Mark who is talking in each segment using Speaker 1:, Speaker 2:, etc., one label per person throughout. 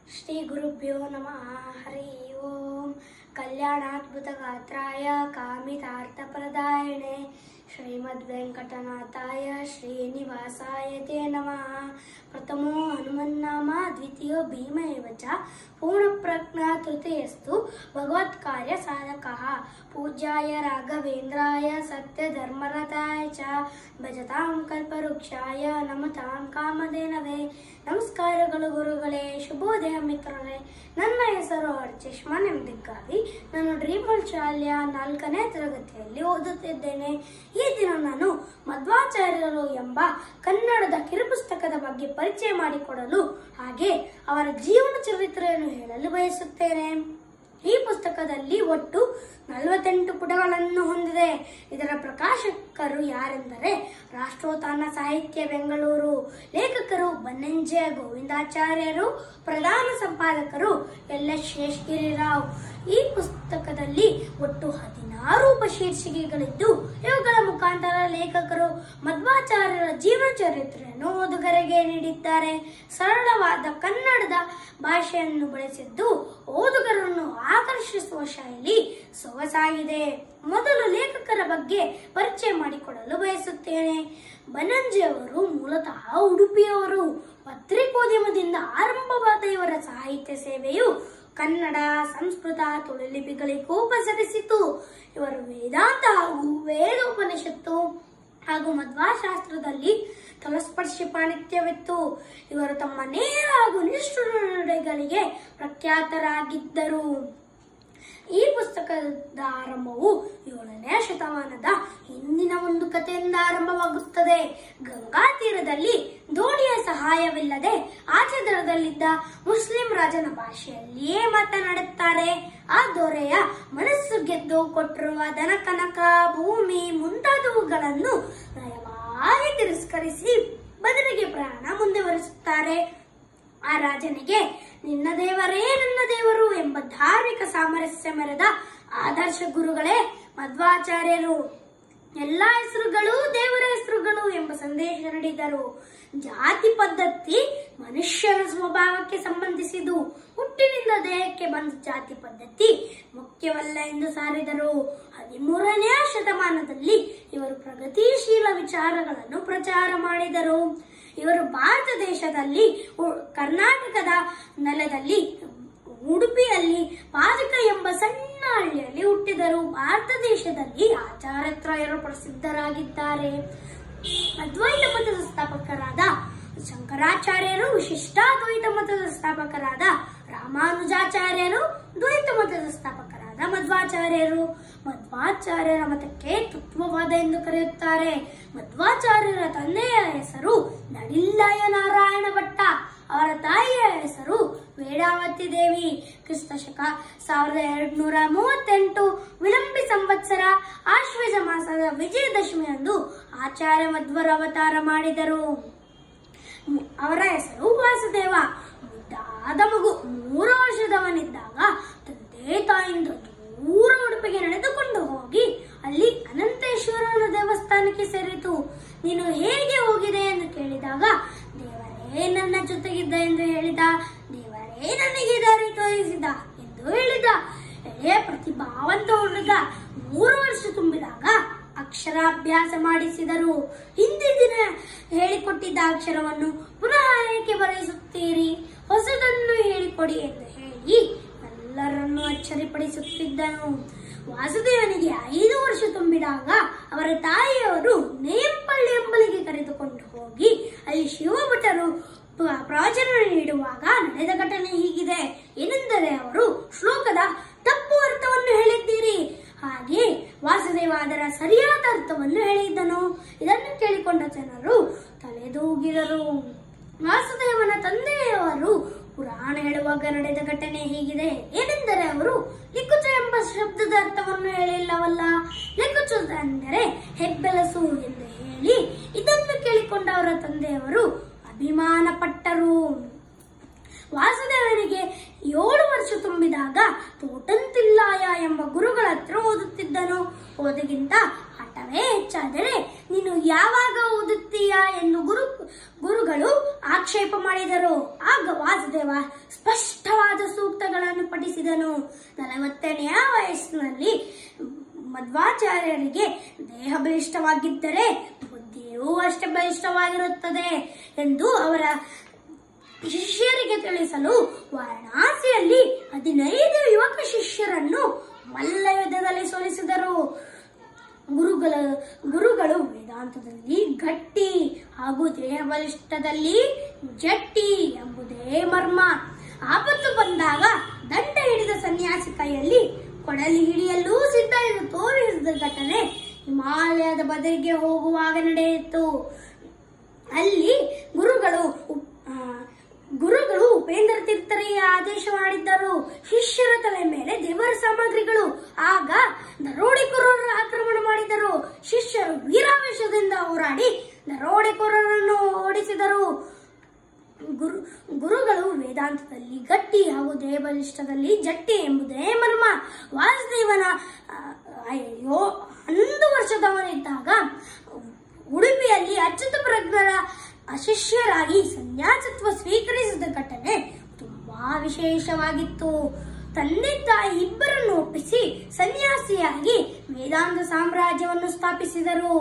Speaker 1: ಶ್ರೀ ಗುರುಭ್ಯೋ ನಮಃ ಹರಿ ಓಂ ಕಲ್ಯಾಣಾದ್ಭುತಗಾತ್ರಾಯ ಕಾಮಿತಾರ್ಥಪ್ರದಾಯಣೆ ಶ್ರೀಮದ್ ವೆಂಕಟನಾಥಾಯ ಶ್ರೀನಿವಾಸಾಯ ತೇ ನಮಃ ಪ್ರಥಮೋ ಹನುಮನ್ನಾಮ ದ್ವಿತೀಯೋ ಭೀಮ एव च पूर्णप्रज्ञा तृतीयस्तु भगवत्कार्य साधकः पूज्याय राघवेन्द्राय सत्यधर्मरताय च ಭಜತಾಂ ಕಲ್ಪವೃಕ್ಷಾಯ ನಮತಾಂ ಕಾಮಧೇನವೇ ನಮಸ್ಕಾರಗಳು ಗುರುಗಳೇ ಶುಭೋದಯ ಮಿತ್ರರೇ ನನ್ನ ಹೆಸರು ಅರ್ಚೇಶ್ಮಾ ನೆಮ್ಮದಿಗ್ಗಾವಿ ನಾನು ಡ್ರೀಮಲ್ ಶಾಲೆಯ ನಾಲ್ಕನೇ ತರಗತಿಯಲ್ಲಿ ಓದುತ್ತಿದ್ದೇನೆ ಈ ದಿನ ನಾನು ಮಧ್ವಾಚಾರ್ಯರು ಎಂಬ ಕನ್ನಡದ ಕಿರುಪುಸ್ತಕದ ಬಗ್ಗೆ ಪರಿಚಯ ಮಾಡಿಕೊಡಲು ಹಾಗೆ ಅವರ ಜೀವನ ಚರಿತ್ರೆಯನ್ನು ಹೇಳಲು ಬಯಸುತ್ತೇನೆ ಈ ಪುಸ್ತಕದಲ್ಲಿ ಒಟ್ಟು ನಲವತ್ತೆಂಟು ಪುಟಗಳನ್ನು ಹೊಂದಿದೆ ಇದರ ಪ್ರಕಾಶಕರು ಯಾರೆಂದರೆ ರಾಷ್ಟ್ರೋತ್ಥಾನ ಸಾಹಿತ್ಯ ಬೆಂಗಳೂರು ಲೇಖಕರು ಬನ್ನಂಜೆ ಗೋವಿಂದಾಚಾರ್ಯರು ಪ್ರಧಾನ ಸಂಪಾದಕರು ಎಲ್ ಎಸ್ ಶೇಷಗಿರಿರಾವ್ ಈ ಪುಸ್ತಕದಲ್ಲಿ ಒಟ್ಟು ಹದಿನಾರು ಉಪಶೀರ್ಷಿಕೆಗಳಿದ್ದು ಇವುಗಳ ಮುಖಾಂತರ ಲೇಖಕರು ಮಧ್ವಾಚಾರ್ಯರ ಜೀವನ ಚರಿತ್ರೆಯನ್ನು ಓದುಗರಿಗೆ ನೀಡಿದ್ದಾರೆ ಸರಳವಾದ ಕನ್ನಡದ ಭಾಷೆಯನ್ನು ಬಳಸಿದ್ದು ಓದುಗರನ್ನು ಆಕರ್ಷಿಸುವ ಶೈಲಿ ಸೊಗಸಾಗಿದೆ ಮೊದಲು ಲೇಖಕರ ಬಗ್ಗೆ ಪರಿಚಯ ಮಾಡಿಕೊಡಲು ಬಯಸುತ್ತೇನೆ ಬನಂಜಿ ಅವರು ಮೂಲತಃ ಉಡುಪಿಯವರು ಪತ್ರಿಕೋದ್ಯಮದಿಂದ ಆರಂಭವಾದ ಇವರ ಸಾಹಿತ್ಯ ಸೇವೆಯು ಕನ್ನಡ ಸಂಸ್ಕೃತ ತುಳುಲಿಪಿಗಳಿಗೂ ಪಸರಿಸಿತು ಇವರು ವೇದಾಂತ ಹಾಗೂ ವೇದೋಪನಿಷತ್ತು ಹಾಗೂ ಮಧ್ವಾಶಾಸ್ತ್ರದಲ್ಲಿ ತಲಸ್ಪರ್ಶಿ ಪಾಂಡಿತ್ಯವಿತ್ತು ಇವರು ತಮ್ಮ ನೇರ ಹಾಗೂ ನಿಷ್ಠುರ ನಡೆಗಳಿಗೆ ಪ್ರಖ್ಯಾತರಾಗಿದ್ದರು ಈ ಪುಸ್ತಕದ ಆರಂಭವು ಏಳನೇ ಶತಮಾನದ ಹಿಂದಿನ ಒಂದು ಕಥೆಯಿಂದ ಆರಂಭವಾಗುತ್ತದೆ ಗಂಗಾ ತೀರದಲ್ಲಿ ದೋಣಿಯ ಸಹಾಯವಿಲ್ಲದೆ ಆಚೆ ದಡದಲ್ಲಿದ್ದ ಮುಸ್ಲಿಂ ರಾಜನ ಭಾಷೆಯಲ್ಲಿಯೇ ಮಾತನಾಡುತ್ತಾರೆ ಆ ದೊರೆಯ ಮನಸ್ಸು ಗೆದ್ದು ಕೊಟ್ಟಿರುವ ದನ ಕನಕ ಭೂಮಿ ಮುಂತಾದವುಗಳನ್ನು ನಯವಾಗಿ ತಿರಸ್ಕರಿಸಿ ಬದಲಿಗೆ ಪ್ರಯಾಣ ಮುಂದುವರಿಸುತ್ತಾರೆ ಆ ರಾಜನಿಗೆ ನಿನ್ನ ದೇವರೇ ನನ್ನ ದೇವರು ಎಂಬ ಧಾರ್ಮಿಕ ಸಾಮರಸ್ಯ ಮೆರೆದ ಆದರ್ಶ ಗುರುಗಳೇ ಮಧ್ವಾಚಾರ್ಯರು ಎಲ್ಲಾ ಹೆಸರುಗಳು ದೇವರ ಹೆಸರುಗಳು ಎಂಬ ಸಂದೇಶ ನೀಡಿದರು ಜಾತಿ ಪದ್ಧತಿ ಮನುಷ್ಯನ ಸ್ವಭಾವಕ್ಕೆ ಸಂಬಂಧಿಸಿದು ಹುಟ್ಟಿನಿಂದ ದೇಹಕ್ಕೆ ಬಂದ ಜಾತಿ ಪದ್ಧತಿ ಮುಖ್ಯವಲ್ಲ ಎಂದು ಸಾರಿದರು ಹದಿಮೂರನೇ ಶತಮಾನದಲ್ಲಿ ಇವರು ಪ್ರಗತಿಶೀಲ ವಿಚಾರಗಳನ್ನು ಪ್ರಚಾರ ಮಾಡಿದರು ಇವರು ಭಾರತ ದೇಶದಲ್ಲಿ ಉ- ಕರ್ನಾಟಕದ ನೆಲದಲ್ಲಿ ಉಡುಪಿಯಲ್ಲಿ ಪಾಜಕ ಎಂಬ ಸಣ್ಣ ಹಳ್ಳಿಯಲ್ಲಿ ಹುಟ್ಟಿದರು ಭಾರತ ದೇಶದಲ್ಲಿ ಆಚಾರ್ಯತ್ರಯರು ಪ್ರಸಿದ್ಧರಾಗಿದ್ದಾರೆ ಅದ್ವೈತ ಮತದ ಸ್ಥಾಪಕರಾದ ಶಂಕರಾಚಾರ್ಯರು ವಿಶಿಷ್ಟಾದ್ವೈತ ಮತದ ಸ್ಥಾಪಕರಾದ ರಾಮಾನುಜಾಚಾರ್ಯರು ದ್ವೈತ ಮತದ ಸ್ಥಾಪಕರಾದ ಮಧ್ವಾಚಾರ್ಯರು ಮಧ್ವಾಚಾರ್ಯರ ಮತಕ್ಕೆ ತತ್ವವಾದ ಎಂದು ಕರೆಯುತ್ತಾರೆ ಮಧ್ವಾಚಾರ್ಯರ ತಂದೆಯ ಹೆಸರು ನಡಿಲ್ಲಯ್ಯ ನಾರಾಯಣ ಭಟ್ಟ ಅವರ ತಾಯಿಯ ಹೆಸರು ವೇದಾವತಿ ದೇವಿ ಕ್ರಿಸ್ತ ಶಕ ಸಾವಿರದ ಎರಡ್ನೂರ ಮೂವತ್ತೆಂಟು ವಿಳಂಬಿ ಸಂವತ್ಸರ ಆಶ್ವೇಜ ಮಾಸದ ವಿಜಯದಶಮಿಯಂದು ಆಚಾರ್ಯ ಮಧ್ವರ ಅವತಾರ ಮಾಡಿದರು ಮು- ಅವರ ಹೆಸರು ವಾಸುದೇವ ಮುದ್ದಾದ ಮಗು ಮೂರು ವರ್ಷದವನಿದ್ದಾಗ ತಂದೆ ತಾಯಿಂದ ದೂರ ಉಡುಪಿಗೆ ನಡೆದುಕೊಂಡು ಹೋಗಿ ಅಲ್ಲಿ ಅನಂತೇಶ್ವರನ ದೇವಸ್ಥಾನಕ್ಕೆ ಸೇರಿತು ನೀನು ಹೇಗೆ ಹೋಗಿದೆ ಎಂದು ಕೇಳಿದಾಗ ದೇವರೇ ನನ್ನ ಜೊತೆಗಿದ್ದ ಎಂದು ಹೇಳಿದ ದೇವರೇ ನನಗೆ ದಾರಿ ತೋರಿಸಿದ ಎಂದು ಹೇಳಿದ ಎಳೆಯ ಪ್ರತಿಭಾವಂತ ಹುಡುಗ ಮೂರು ವರ್ಷ ತುಂಬಿದಾಗ ಅಕ್ಷರಾಭ್ಯಾಸ ಮಾಡಿಸಿದರು ಹಿಂದಿ ದಿನ ಹೇಳಿಕೊಟ್ಟಿದ್ದ ಅಕ್ಷರವನ್ನು ಪುನಃ ಏಕೆ ಬರೆಸುತ್ತೀರಿ ಹೊಸದನ್ನು ಹೇಳಿಕೊಡಿ ಎಂದು ಹೇಳಿ ಎಲ್ಲರನ್ನೂ ಅಚ್ಚರಿಪಡಿಸುತ್ತಿದ್ದನು ವಾಸುದೇವನಿಗೆ ಐದು ವರ್ಷ ತುಂಬಿದಾಗ ಅವರ ತಾಯಿಯವರು ನೇಂಪಳ್ಳಿ ಎಂಬಲಿಗೆ ಕರೆದುಕೊಂಡು ಹೋಗಿ ಅಲ್ಲಿ ಶಿವಭಟರು ಪ್ರ- ಪ್ರವಚನ ನೀಡುವಾಗ ನಡೆದ ಘಟನೆ ಹೀಗಿದೆ ಏನೆಂದರೆ ಅವರು ಶ್ಲೋಕದ ತಪ್ಪು ಅರ್ಥವನ್ನು ಹೇಳಿದ್ದೀರಿ ಹಾಗೆ ವಾಸುದೇವ ಅದರ ಸರಿಯಾದ ಅರ್ಥವನ್ನು ಹೇಳಿದ್ದನು ಇದನ್ನು ಕೇಳಿಕೊಂಡ ಜನರು ತಲೆದೂಗಿದರು ವಾಸುದೇವನ ತಂದೆಯವರು ಪುರಾಣ ಹೇಳುವಾಗ ನಡೆದ ಘಟನೆ ಹೀಗಿದೆ ಏನೆಂದರೆ ಅವರು ಲಿಕ್ಕುಚ ಎಂಬ ಶಬ್ದದ ಅರ್ಥವನ್ನು ಹೇಳಿಲ್ಲವಲ್ಲ ಲಿಕ್ಕುಚು ಅಂದರೆ ಹೆಬ್ಬೆಲಸು ಎಂದು ಹೇಳಿ ಇದನ್ನು ಕೇಳಿಕೊಂಡ ಅವರ ತಂದೆಯವರು ಅಭಿಮಾನ ಪಟ್ಟರು ವಾಸುದೇವನಿಗೆ ಏಳು ವರ್ಷ ತುಂಬಿದಾಗ ತೋಟಂತಿಲ್ಲಾಯ ಎಂಬ ಗುರುಗಳ ಹತ್ರ ಓದುತ್ತಿದ್ದನು ಓದಿಗಿಂತ ಹಠವೇ ಹೆಚ್ಚಾದರೆ ನೀನು ಯಾವಾಗ ಓದುತ್ತೀಯಾ ಎಂದು ಗುರು ಗುರುಗಳು ಆಕ್ಷೇಪ ಮಾಡಿದರು ಆಗ ವಾಸುದೇವ ಸ್ಪಷ್ಟ ಪಠಿಸಿದನು ನಲವತ್ತನೆಯ ವಯಸ್ಸಿನಲ್ಲಿ ಮಧ್ವಾಚಾರ್ಯರಿಗೆ ದೇಹ ಬಲಿಷ್ಠವಾಗಿದ್ದರೆ ಬುದ್ಧಿಯೂ ಅಷ್ಟೇ ಬಲಿಷ್ಠವಾಗಿರುತ್ತದೆ ಎಂದು ಅವರ ಶಿಷ್ಯರಿಗೆ ತಿಳಿಸಲು ವಾರಣಾಸಿಯಲ್ಲಿ ಹದಿನೈದು ಯುವಕ ಶಿಷ್ಯರನ್ನು ಮಲ್ಲ ಯುದ್ಧದಲ್ಲಿ ಸೋಲಿಸಿದರು ಗುರುಗಳ ಗುರುಗಳು ವೇದಾಂತದಲ್ಲಿ ಗಟ್ಟಿ ಹಾಗೂ ದೇಹ ಬಲಿಷ್ಠದಲ್ಲಿ ಜಟ್ಟಿ ಎಂಬುದೇ ಮರ್ಮ ಆಪತ್ತು ಬಂದಾಗ ದಂಡ ಹಿಡಿದ ಸನ್ಯಾಸಿ ಕೈಯಲ್ಲಿ ಕೊಡಲಿ ಹಿಡಿಯಲು ಸಿದ್ಧ ಎಂದು ತೋರಿಸಿದ ಘಟನೆ ಹಿಮಾಲಯದ ಬದಲಿಗೆ ಹೋಗುವಾಗ ನಡೆಯಿತು ಅಲ್ಲಿ ಗುರುಗಳು ಉಪ್- ಆ, ಗುರುಗಳು ಉಪೇಂದ್ರ ತೀರ್ಥರಿಗೆ ಆದೇಶ ಮಾಡಿದ್ದರು ಶಿಷ್ಯರ ತಲೆ ಮೇಲೆ ದೇವರ ಸಾಮಗ್ರಿಗಳು ಆಗ ದರೋಡೆಕೋರರು ಆಕ್ರಮಣ ಮಾಡಿದರು ಶಿಷ್ಯರು ವೀರಾವೇಶದಿಂದ ಹೋರಾಡಿ ದರೋಡೆಕೋರರನ್ನು ಓಡಿಸಿದರು ಗುರು ಗುರುಗಳು ವೇದಾಂತದಲ್ಲಿ ಗಟ್ಟಿ ಹಾಗೂ ದೇವಲಿಷ್ಠದಲ್ಲಿ ಜಟ್ಟಿ ಎಂಬುದೇ ಮರ್ಮ ವಾಸುದೇವನ ಆ, ಅಯ್ಯೋ ಹನ್ನೊಂದು ವರ್ಷದವನಿದ್ದಾಗ ಉಡುಪಿಯಲ್ಲಿ ಅಚ್ಯುತ ಪ್ರಜ್ಞರ ಶಿಷ್ಯರಾಗಿ ಸನ್ಯಾಸತ್ವ ಸ್ವೀಕರಿಸಿದ ಘಟನೆ ತುಂಬಾ ವಿಶೇಷವಾಗಿತ್ತು ತಂದೆ ತಾಯಿ ಇಬ್ಬರನ್ನು ಒಪ್ಪಿಸಿ ಸನ್ಯಾಸಿಯಾಗಿ ವೇದಾಂತ ಸಾಮ್ರಾಜ್ಯವನ್ನು ಸ್ಥಾಪಿಸಿದರು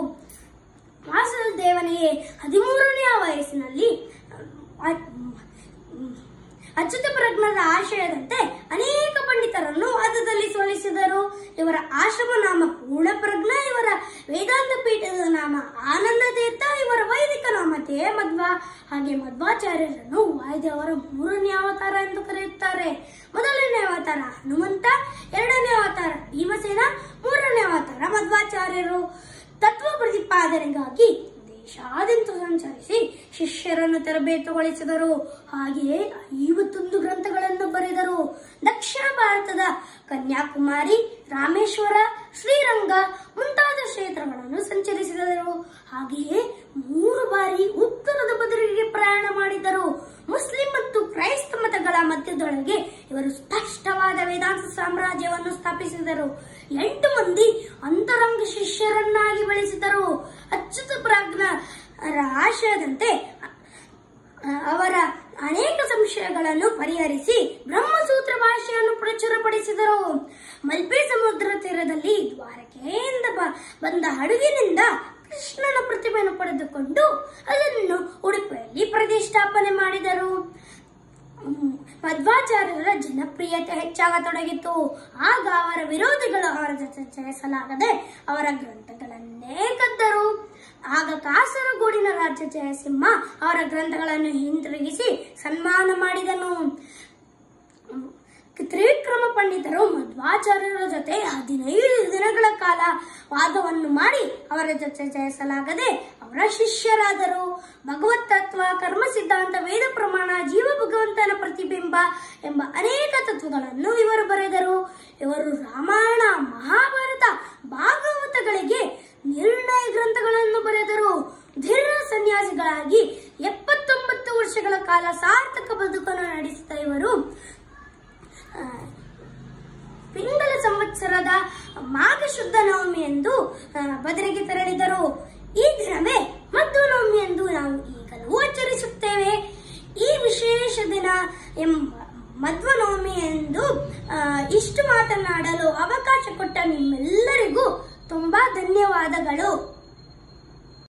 Speaker 1: ವಾಸುದೇವನಿಗೆ ಹದಿಮೂರನೆಯ ವಯಸ್ಸಿನಲ್ಲಿ ಅ- ಅಚ್ಯುತ ಪ್ರಜ್ಞರ ಆಶಯದಂತೆ ಅನೇಕ ಪಂಡಿತರನ್ನು ವಾದದಲ್ಲಿ ಸೋಲಿಸಿದರು ಇವರ ಆಶ್ರಮ ನಾಮ ಪೂರ್ಣಪ್ರಜ್ಞ ಇವರ ವೇದಾಂತ ಪೀಠದ ನಾಮ ಆನಂದ ತೀರ್ಥ ಇವರ ವೈದಿಕ ನಾಮ ತೇ ಮಧ್ವ ಹಾಗೆ ಮಧ್ವಾಚಾರ್ಯರನ್ನು ವಾಯುದೇವರ ಮೂರನೇ ಅವತಾರ ಎಂದು ಕರೆಯುತ್ತಾರೆ ಮೊದಲನೇ ಅವತಾರ ಹನುಮಂತ ಎರಡನೇ ಅವತಾರ ಭೀಮಸೇನ ಮೂರನೇ ಅವತಾರ ಮಧ್ವಾಚಾರ್ಯರು ತತ್ವ ಪ್ರತಿಪಾದನೆಗಾಗಿ ದೇಶಾದ್ಯಂತ ಸಂಚರಿಸಿ ಶಿಷ್ಯರನ್ನು ತರಬೇತುಗೊಳಿಸಿದರು ಹಾಗೆಯೇ ಐವತ್ತೊಂದು ಗ್ರಂಥಗಳನ್ನು ಬರೆದರು ದಕ್ಷಿಣ ಭಾರತದ ಕನ್ಯಾಕುಮಾರಿ ರಾಮೇಶ್ವರ ಶ್ರೀರಂಗ ಮುಂತಾದ ಕ್ಷೇತ್ರಗಳನ್ನು ಸಂಚರಿಸಿದರು ಹಾಗೆಯೇ ಮೂರು ಬಾರಿ ಉತ್ತರದ ಬದಲಿಗೆ ಪ್ರಯಾಣ ಮಾಡಿದರು ಮುಸ್ಲಿಂ ಮತ್ತು ಕ್ರೈಸ್ತ ಮತಗಳ ಮಧ್ಯದೊಳಗೆ ಇವರು ಸ್ಪಷ್ಟವಾದ ವೇದಾಂತ ಸಾಮ್ರಾಜ್ಯವನ್ನು ಸ್ಥಾಪಿಸಿದರು ಎಂಟು ಮಂದಿ ಅಂತರಂಗ ಶಿಷ್ಯರನ್ನಾಗಿ ಬೆಳೆಸಿದರು ಅಚ್ಯುತ ಪ್ರಾಜ್ಞರ ಆಶಯದಂತೆ ಅ- ಅವರ ಅನೇಕ ಸಂಶಯಗಳನ್ನು ಪರಿಹರಿಸಿ ಬ್ರಹ್ಮಸೂತ್ರ ಭಾಷೆಯನ್ನು ಪ್ರಚುರಪಡಿಸಿದರು ಮಲ್ಪೆ ಸಮುದ್ರ ತೀರದಲ್ಲಿ ದ್ವಾರಕೆಯಿಂದ ಬ- ಬಂದ ಹಡಗಿನಿಂದ ಕೃಷ್ಣನ ಪ್ರತಿಮೆಯನ್ನು ಪಡೆದುಕೊಂಡು ಅದನ್ನು ಉಡುಪಿಯಲ್ಲಿ ಪ್ರತಿಷ್ಠಾಪನೆ ಮಾಡಿದರು ಹ್ಮ್. ಮಧ್ವಾಚಾರ್ಯರ ಜನಪ್ರಿಯತೆ ಹೆಚ್ಚಾಗತೊಡಗಿತು ಆಗ ಅವರ ವಿರೋಧಿಗಳು ಅವರ ಜೊತೆ ಜಯಿಸಲಾಗದೆ ಅವರ ಗ್ರಂಥಗಳನ್ನೇ ಕದ್ದರು ಆಗ ಕಾಸರಗೋಡಿನ ರಾಜ್ಯ ಜಯಸಿಂಹ ಅವರ ಗ್ರಂಥಗಳನ್ನು ಹಿಂತಿರುಗಿಸಿ ಸನ್ಮಾನ ಮಾಡಿದನು ತ್ರಿವಿಕ್ರಮ ಪಂಡಿತರು ಮಧ್ವಾಚಾರ್ಯರ ಜೊತೆ ಹದಿನೈದು ದಿನಗಳ ಕಾಲ ವಾದವನ್ನು ಮಾಡಿ ಅವರ ಜೊತೆ ಜಯಿಸಲಾಗದೆ ಅವರ ಶಿಷ್ಯರಾದರು ಭಗವತ್ ತತ್ವ ಕರ್ಮ ಸಿದ್ಧಾಂತ ವೇದ ಪ್ರಮಾಣ ಜೀವ ಭಗವಂತನ ಪ್ರತಿಬಿಂಬ ಎಂಬ ಅನೇಕ ತತ್ವಗಳನ್ನು ಇವರು ಬರೆದರು ಇವರು ರಾಮಾಯಣ ಮಹಾಭಾರತ ಭಾಗವತಗಳಿಗೆ ನಿರ್ಣಯ ಗ್ರಂಥಗಳನ್ನು ಬರೆದರು ಧೀರ ಸನ್ಯಾಸಿಗಳಾಗಿ ಎಪ್ಪತ್ತೊಂಬತ್ತು ವರ್ಷಗಳ ಕಾಲ ಸಾರ್ಥಕ ಬದುಕನ್ನು ನಡೆಸಿದ ಇವರು ಆ, ಪಿಂಗಲ ಸಂವತ್ಸರದ ಮಾಘ ಶುದ್ಧ ನವಮಿ ಎಂದು ಆ, ಬದರಿಗೆ ತೆರಳಿದರು ಈ ದಿನವೇ ಮಧ್ವ ನವಮಿ ಎಂದು ನಾವು ಈಗಲೂ ಆಚರಿಸುತ್ತೇವೆ ಈ ವಿಶೇಷ ದಿನ ಎಂಬ ಮಧ್ವ ನವಮಿ ಎಂದು ಆ, ಇಷ್ಟು ಮಾತನಾಡಲು ಅವಕಾಶ ಕೊಟ್ಟ ನಿಮ್ಮೆಲ್ಲರಿಗೂ ತುಂಬಾ ಧನ್ಯವಾದಗಳು